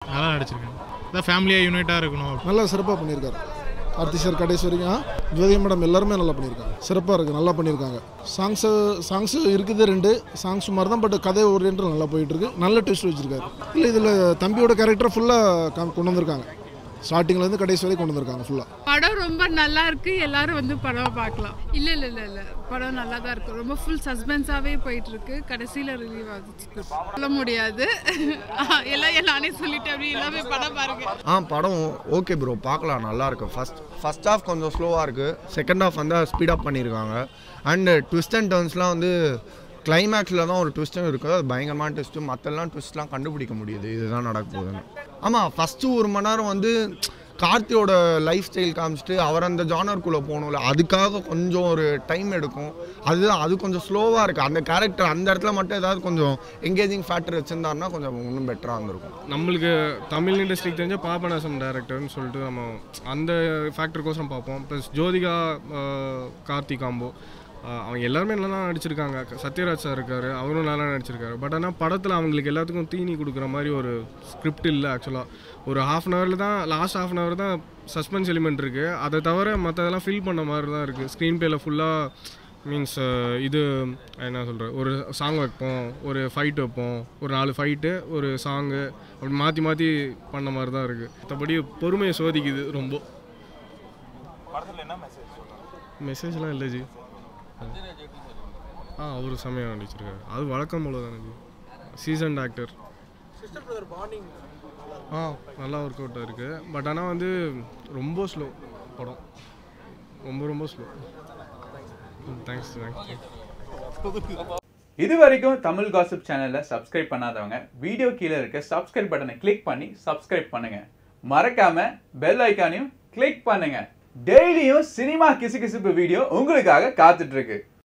நல்லா நடிச்சிருக்காங்க அதான் ஃபேமிலியாக யூனிட்டாக இருக்கணும் நல்லா சிறப்பாக பண்ணியிருக்காரு கார்த்தி சார் கடைசி வரைக்கும் ஜோதி மேடம் எல்லாருமே நல்லா பண்ணியிருக்காங்க சிறப்பாக இருக்குது நல்லா பண்ணியிருக்காங்க சாங்ஸு சாங்ஸு இருக்குது ரெண்டு சாங்ஸ் மாதிரி தான் பட் கதை ஓரியன்ட்டு நல்லா போயிட்டுருக்கு நல்ல டெஸ்ட் வச்சுருக்காரு இல்லை இதில் தம்பியோட கேரக்டர் ஃபுல்லாக கொண்டு வந்திருக்காங்க ஸ்டார்டிங்லேருந்து கடைசி வரைக்கும் கொண்டு வந்திருக்காங்க ஃபுல்லாக படம் ரொம்ப நல்லா இருக்கு எல்லாரும் வந்து படம் பார்க்கலாம் இல்ல இல்ல இல்ல இல்ல படம் நல்லா தான் இருக்கு ரொம்ப ஃபுல் சஸ்பென்ஸாவே போயிட்டு இருக்கு கடைசியில ரிலீவ் ஆகுது சொல்ல முடியாது எல்லாம் நானே சொல்லிட்டேன் அப்படி எல்லாமே படம் பாருங்க ஆ படம் ஓகே ப்ரோ பார்க்கலாம் நல்லா இருக்கு ஃபர்ஸ்ட் ஃபர்ஸ்ட் ஹாஃப் கொஞ்சம் ஸ்லோவாக இருக்குது செகண்ட் ஹாஃப் வந்து ஸ்பீடப் பண்ணியிருக்காங்க அண்டு ட்விஸ்ட் அண்ட் டர்ன்ஸ்லாம் வந்து கிளைமேக்ஸில் தான் ஒரு ட்விஸ்ட்டும் இருக்குது அது பயங்கரமான ட்விஸ்ட்டு மற்றெல்லாம் ட்விஸ்ட்லாம் கண்டுபிடிக்க முடியுது இதுதான் நடக்க போகுதுன்னு ஆமாம் ஃபஸ்ட்டு ஒரு மணி நேரம் வந்து கார்த்தியோட லைஃப் ஸ்டைல் காமிச்சிட்டு அவர் அந்த ஜானருக்குள்ளே போகணும்ல அதுக்காக கொஞ்சம் ஒரு டைம் எடுக்கும் அதுதான் அது கொஞ்சம் ஸ்லோவாக இருக்குது அந்த கேரக்டர் அந்த இடத்துல மட்டும் ஏதாவது கொஞ்சம் எங்கேஜிங் ஃபேக்டர் வச்சுருந்தாருன்னா கொஞ்சம் இன்னும் பெட்டராக இருந்திருக்கும் நம்மளுக்கு தமிழ் இண்டஸ்ட்ரிக்கு தெரிஞ்ச பாபநாசம் டேரக்டர்னு சொல்லிட்டு நம்ம அந்த ஃபேக்டருக்கோசரம் பார்ப்போம் ப்ளஸ் ஜோதிகா அஹ், கார்த்தி காம்போ அஹ், அவங்க எல்லாருமே நல்லா நடிச்சிருக்காங்க சத்யராஜ் சார் இருக்காரு அவரும் நல்லா நடிச்சிருக்காரு பட் ஆனால் படத்தில் அவங்களுக்கு எல்லாத்துக்கும் தீனி கொடுக்குற மாதிரி ஒரு ஸ்கிரிப்ட் இல்லை ஆக்சுவலாக ஒரு ஹாஃப் அன் ஹவரில் தான் லாஸ்ட் ஹாஃப் அன் ஹவர் தான் சஸ்பென்ஸ் எலிமெண்ட் இருக்குது அதை தவிர மற்றதெல்லாம் ஃபில் பண்ண மாதிரி தான் இருக்குது ஸ்க்ரீன் பிளேல ஃபுல்லாக மீன்ஸ் இது என்ன சொல்கிறது ஒரு சாங் வைப்போம் ஒரு ஃபைட் வைப்போம் ஒரு நாலு ஃபைட்டு ஒரு சாங்கு அப்படி மாற்றி மாற்றி பண்ண மாதிரி தான் இருக்குது மற்றபடி பொறுமையை சோதிக்குது ரொம்ப மெசேஜ்லாம் இல்லை ஜி ஆ அவர் செம்மையாக நடிச்சிருக்காரு அது வழக்கம் போல தானே ஜி சீசன் ஆக்டர் ஆ நல்லா ஒர்க் அவுட் இருக்குது பட் ஆனால் வந்து ரொம்ப ஸ்லோ படம் ரொம்ப ரொம்ப ஸ்லோ தேங்க்ஸ் தேங்க்ஸ் இது வரைக்கும் தமிழ் காசிப் சேனலை சப்ஸ்கிரைப் பண்ணாதவங்க வீடியோ கீழே இருக்க சப்ஸ்கிரைப் பட்டனை கிளிக் பண்ணி சப்ஸ்கிரைப் பண்ணுங்க மறக்காம பெல் ஐக்கானையும் கிளிக் பண்ணுங்க டெய்லியும் சினிமா கிசுகிசுப்பு வீடியோ உங்களுக்காக காத்துட்டு இருக்கு